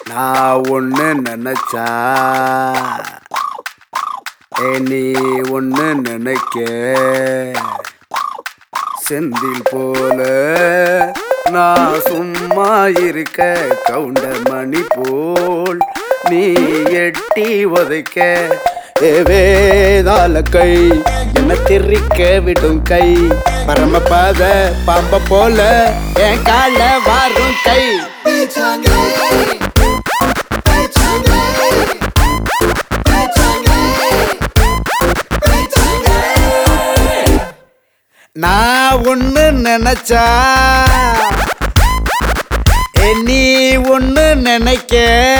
நான் ஒன்று நினைச்சா ஏ நீ ஒன்று நினைக்க செந்தில் போல நான் சும்மா இருக்க கவுண்டர் மணி போல் நீ எட்டி உதைக்க ஏ வேதாள கை என்ன திரிக்க விடும் கை பரமபாத பாம்ப போல என் கால வாரும் கை நான் ஒண்ணு நினைச்சா ஏ நீ ஒண்ணு நினைக்க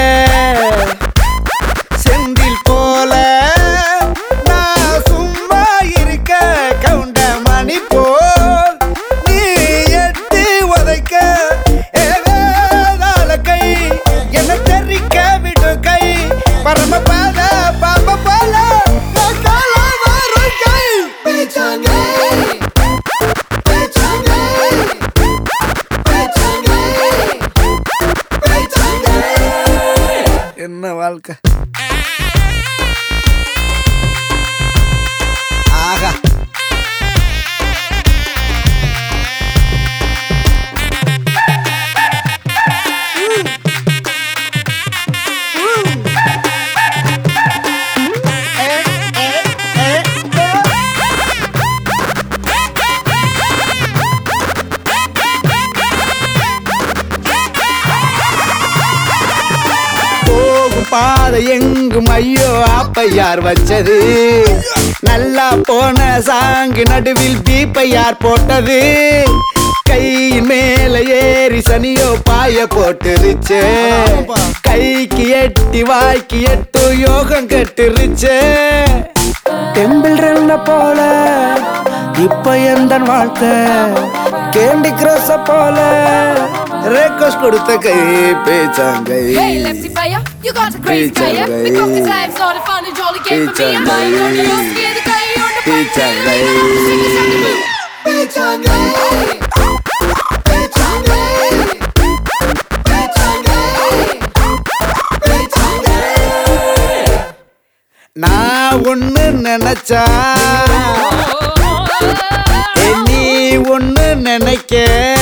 செந்தில் போல நான் சும்மா இருக்க கவுண்ட மணி போல் நீ எட்டி உதைக்க ஏ வேதாள கை என்ன தெரிக்க விடு கை பரமபாத பாம்ப போல என் கால வாரும் கை என்ன வாழ்க்கை ஆகா போகும் பாதை எங்கும் ஐயோ ஆப்பையார் வச்சது நல்லா போன சாங்கு நடுவில் பீப்பையார் போட்டது கையின் மேல ஏறி சனியோ பாய போட்டுருச்சு கைக்கு எட்டி வாய்க்கு எட்டு யோகம் கட்டுருச்சு டெம்பிள் ரன்ன போல இப்ப எந்த வாழ்க்கை கேண்டி கிரஸ போல ரெக்வஸ்ட் கொடுத்த கை பேச்சாங்கை Hey, lefty player, you got a crazy Pizza player. guy. Because this life's not a fun and jolly game for Pizza me. I'm lying on guy. your scared the guy on the Pizza guy. Sing a song to move. நான் ஒண்ணு நினைச்சா ஏ நீ ஒண்ணு நினைக்க